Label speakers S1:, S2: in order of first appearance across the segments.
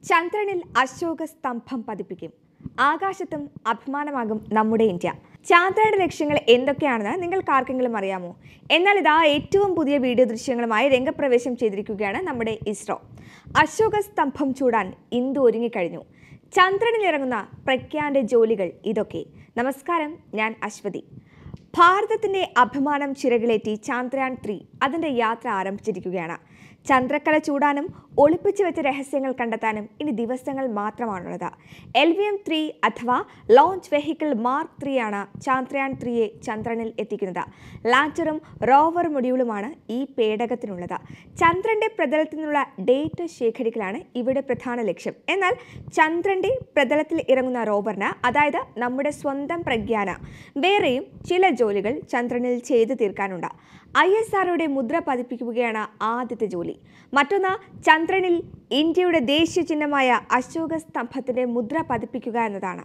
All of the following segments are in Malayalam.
S1: ചന്ദ്രനിൽ അശോക സ്തംഭം പതിപ്പിക്കും ആകാശത്തും അഭിമാനമാകും നമ്മുടെ ഇന്ത്യ ചാന്ദ്രയുടെ ലക്ഷ്യങ്ങൾ എന്തൊക്കെയാണെന്ന് നിങ്ങൾക്ക് ആർക്കെങ്കിലും അറിയാമോ എന്നാൽ ഇതാ ഏറ്റവും പുതിയ വീഡിയോ ദൃശ്യങ്ങളുമായി രംഗപ്രവേശം ചെയ്തിരിക്കുകയാണ് നമ്മുടെ ഇസ്രോ അശോക സ്തംഭം ചൂടാൻ ഇന്ത്യ ഒരുങ്ങിക്കഴിഞ്ഞു ചന്ദ്രനിൽ ഇറങ്ങുന്ന പ്രഖ്യാന്റെ ജോലികൾ ഇതൊക്കെ നമസ്കാരം ഞാൻ അശ്വതി ഭാരതത്തിന്റെ അഭിമാനം ചിറകിലേറ്റി ചാന്ദ്രയാൻ ത്രീ അതിന്റെ യാത്ര ആരംഭിച്ചിരിക്കുകയാണ് ചന്ദ്രക്കല ചൂടാനും ഒളിപ്പിച്ചു വെച്ച രഹസ്യങ്ങൾ കണ്ടെത്താനും ഇനി ദിവസങ്ങൾ മാത്രമാണുള്ളത് എൽ വി എം ത്രീ അഥവാ ലോഞ്ച് വെഹിക്കിൾ മാർക്ക് ത്രീ ആണ് ചാന്ദ്രയാൻ ത്രീയെ ചന്ദ്രനിൽ എത്തിക്കുന്നത് ലാൻഡറും റോവർ മൊഡ്യൂളുമാണ് ഈ പേടകത്തിനുള്ളത് ചന്ദ്രന്റെ പ്രതലത്തിൽ നിന്നുള്ള ഡേറ്റ ശേഖരിക്കലാണ് ഇവിടെ പ്രധാന ലക്ഷ്യം എന്നാൽ ചന്ദ്രന്റെ പ്രതലത്തിൽ ഇറങ്ങുന്ന റോവറിന് അതായത് നമ്മുടെ സ്വന്തം പ്രജ്ഞാന വേറെയും ചില ജോലികൾ ചന്ദ്രനിൽ ചെയ്തു തീർക്കാനുണ്ട് ഐ എസ് ആർഒയുടെ മുദ്ര പതിപ്പിക്കുകയാണ് ആദ്യത്തെ ജോലി മറ്റൊന്ന് ചന്ദ്രനിൽ ഇന്ത്യയുടെ ദേശീയ ചിഹ്നമായ അശോക സ്തംഭത്തിന്റെ മുദ്ര പതിപ്പിക്കുക എന്നതാണ്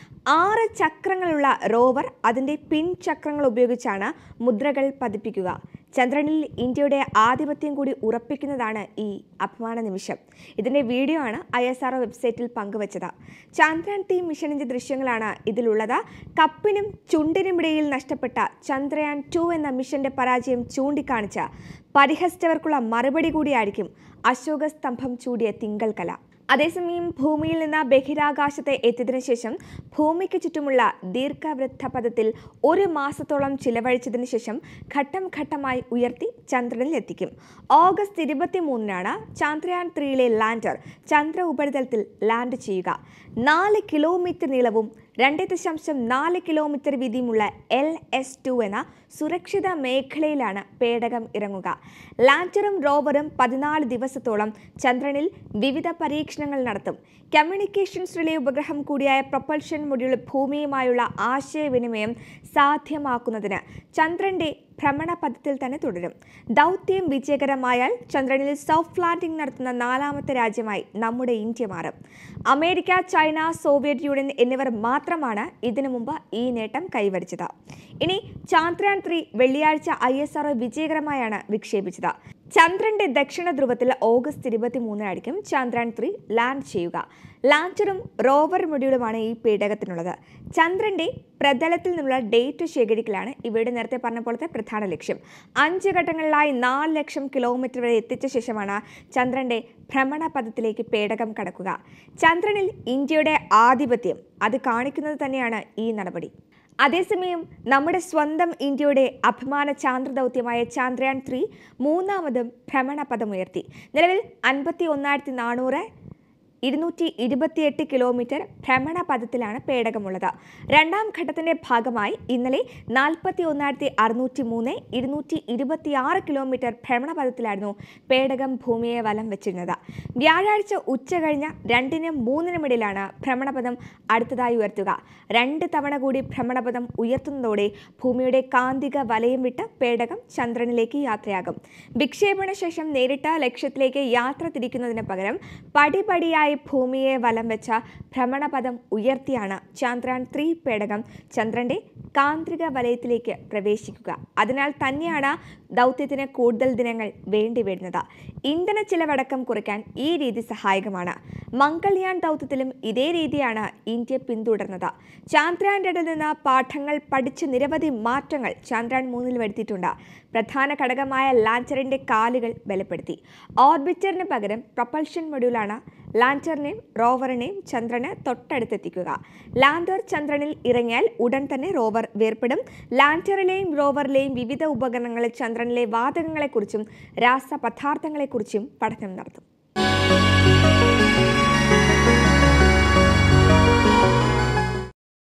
S1: ആറ് ചക്രങ്ങളുള്ള റോവർ അതിൻ്റെ പിൻ ചക്രങ്ങൾ ഉപയോഗിച്ചാണ് മുദ്രകൾ പതിപ്പിക്കുക ചന്ദ്രനിൽ ഇന്ത്യയുടെ ആധിപത്യം കൂടി ഉറപ്പിക്കുന്നതാണ് ഈ അഭിമാന നിമിഷം ഇതിൻ്റെ വീഡിയോ ആണ് ഐ എസ് ആർ വെബ്സൈറ്റിൽ പങ്കുവച്ചത് ചന്ദ്രയാൻ ടി മിഷനിൻ്റെ ദൃശ്യങ്ങളാണ് ഇതിലുള്ളത് കപ്പിനും ചുണ്ടിനുമിടയിൽ നഷ്ടപ്പെട്ട ചന്ദ്രയാൻ ടു എന്ന മിഷന്റെ പരാജയം ചൂണ്ടിക്കാണിച്ച് പരിഹസിച്ചവർക്കുള്ള മറുപടി കൂടിയായിരിക്കും അശോക സ്തംഭം ചൂടിയ തിങ്കൾ കല അതേസമയം ഭൂമിയിൽ നിന്ന് ബഹിരാകാശത്തെ എത്തിയതിനു ശേഷം ഭൂമിക്ക് ചുറ്റുമുള്ള ദീർഘവൃത്ത പദത്തിൽ ഒരു മാസത്തോളം ചിലവഴിച്ചതിനു ശേഷം ഘട്ടം ഘട്ടമായി ഉയർത്തി ചന്ദ്രനിൽ എത്തിക്കും ഓഗസ്റ്റ് ഇരുപത്തി മൂന്നിനാണ് ചന്ദ്രയാൻ ത്രീയിലെ ലാൻഡർ ചന്ദ്ര ഉപരിതലത്തിൽ ലാൻഡ് ചെയ്യുക നാല് കിലോമീറ്റർ നീളവും രണ്ട് ദശാംശം നാല് കിലോമീറ്റർ വീതിയുമുള്ള എൽ എസ് ടു എന്ന സുരക്ഷിത മേഖലയിലാണ് പേടകം ഇറങ്ങുക ലാൻഡറും റോവറും പതിനാല് ദിവസത്തോളം ചന്ദ്രനിൽ വിവിധ പരീക്ഷണങ്ങൾ നടത്തും കമ്മ്യൂണിക്കേഷൻസ് റിലേ ഉപഗ്രഹം കൂടിയായ പ്രൊപ്പൽഷൻ മൊഡ്യൂൾ ഭൂമിയുമായുള്ള ആശയവിനിമയം സാധ്യമാക്കുന്നതിന് ചന്ദ്രന്റെ ഭ്രമണപഥത്തിൽ തന്നെ തുടരും ദൗത്യം വിജയകരമായാൽ ചന്ദ്രനിൽ സോഫ്റ്റ് ലാൻഡിംഗ് നടത്തുന്ന നാലാമത്തെ രാജ്യമായി നമ്മുടെ ഇന്ത്യ മാറും അമേരിക്ക ചൈന സോവിയറ്റ് യൂണിയൻ എന്നിവർ മാത്രമാണ് ഇതിനു മുമ്പ് ഈ നേട്ടം കൈവരിച്ചത് ഇനി ചാന്ദ്രയാൻ ത്രീ വെള്ളിയാഴ്ച ഐ എസ് ആർ വിജയകരമായാണ് വിക്ഷേപിച്ചത് ചന്ദ്രന്റെ ദക്ഷിണ ധ്രുവത്തിൽ ഓഗസ്റ്റ് ഇരുപത്തി മൂന്നിനായിരിക്കും ചന്ദ്രയാൻ ത്രീ ലാൻഡ് ചെയ്യുക ലാൻഡറും റോവർ മൊഡ്യൂളുമാണ് ഈ പേടകത്തിനുള്ളത് ചന്ദ്രന്റെ പ്രതലത്തിൽ നിന്നുള്ള ഡേറ്റ് ശേഖരിക്കലാണ് ഇവയുടെ നേരത്തെ പറഞ്ഞ പോലത്തെ പ്രധാന ലക്ഷ്യം അഞ്ച് ഘട്ടങ്ങളിലായി നാല് ലക്ഷം കിലോമീറ്റർ വരെ എത്തിച്ച ശേഷമാണ് ചന്ദ്രന്റെ ഭ്രമണപഥത്തിലേക്ക് പേടകം കടക്കുക ചന്ദ്രനിൽ ഇന്ത്യയുടെ ആധിപത്യം അത് കാണിക്കുന്നത് തന്നെയാണ് ഈ നടപടി അതേസമയം നമ്മുടെ സ്വന്തം ഇന്ത്യയുടെ അഭിമാന ചാന്ദ്ര ദൗത്യമായ ചാന്ദ്രയാൻ ത്രീ മൂന്നാമതും ഭ്രമണപഥമുയർത്തി നിലവിൽ അൻപത്തി ഒന്നായിരത്തി നാനൂറ് ഇരുന്നൂറ്റി ഇരുപത്തിയെട്ട് കിലോമീറ്റർ ഭ്രമണപഥത്തിലാണ് പേടകമുള്ളത് രണ്ടാം ഘട്ടത്തിന്റെ ഭാഗമായി ഇന്നലെ നാൽപ്പത്തി ഒന്നായിരത്തി അറുന്നൂറ്റി മൂന്ന് ഇരുന്നൂറ്റി ഇരുപത്തിയാറ് കിലോമീറ്റർ ഭ്രമണപഥത്തിലായിരുന്നു പേടകം ഭൂമിയെ വലം വെച്ചിരുന്നത് വ്യാഴാഴ്ച ഉച്ച കഴിഞ്ഞ രണ്ടിനും മൂന്നിനും ഇടയിലാണ് ഭ്രമണപഥം അടുത്തതായി ഉയർത്തുക രണ്ട് തവണ കൂടി ഭ്രമണപഥം ഉയർത്തുന്നതോടെ ഭൂമിയുടെ കാന്തിക വലയം വിട്ട് പേടകം ചന്ദ്രനിലേക്ക് യാത്രയാകും വിക്ഷേപണ ശേഷം നേരിട്ട് ലക്ഷ്യത്തിലേക്ക് യാത്ര തിരിക്കുന്നതിന് പകരം പടിപടിയായി ഭൂമിയെ വലം വെച്ച ഭ്രമണപഥം ഉയർത്തിയാണ് ചന്ദ്രയാൻ ത്രീ പേടകം ചന്ദ്രന്റെ കാന്തിക വലയത്തിലേക്ക് പ്രവേശിക്കുക അതിനാൽ തന്നെയാണ് ദൗത്യത്തിന് കൂടുതൽ ദിനങ്ങൾ വേണ്ടിവരുന്നത് ഇന്ധന ചിലവടക്കം കുറയ്ക്കാൻ ഈ രീതി സഹായകമാണ് മംഗൾയാൻ ദൗത്യത്തിലും ഇതേ രീതിയാണ് ഇന്ത്യ പിന്തുടർന്നത് ചാന്ദ്രയാൻ രണ്ടിൽ നിന്ന് പാഠങ്ങൾ പഠിച്ച് നിരവധി മാറ്റങ്ങൾ ചാന്ദ്രയാൻ മൂന്നിൽ വരുത്തിയിട്ടുണ്ട് പ്രധാന ഘടകമായ ലാൻഡറിന്റെ കാലുകൾ ബലപ്പെടുത്തി ഓർബിറ്ററിന് പകരം പ്രൊപ്പൽഷൻ മൊഡ്യൂളാണ് ലാൻഡറിനെയും റോവറിനെയും ചന്ദ്രന് തൊട്ടടുത്തെത്തിക്കുക ലാൻഡർ ചന്ദ്രനിൽ ഇറങ്ങിയാൽ ഉടൻ തന്നെ റോവർ വേർപ്പെടും ലാൻഡറിലെയും റോവറിലെയും വിവിധ ഉപകരണങ്ങളിൽ ചന്ദ്രനിലെ വാതകങ്ങളെക്കുറിച്ചും രാസപദാർത്ഥങ്ങളെക്കുറിച്ചും പഠനം നടത്തും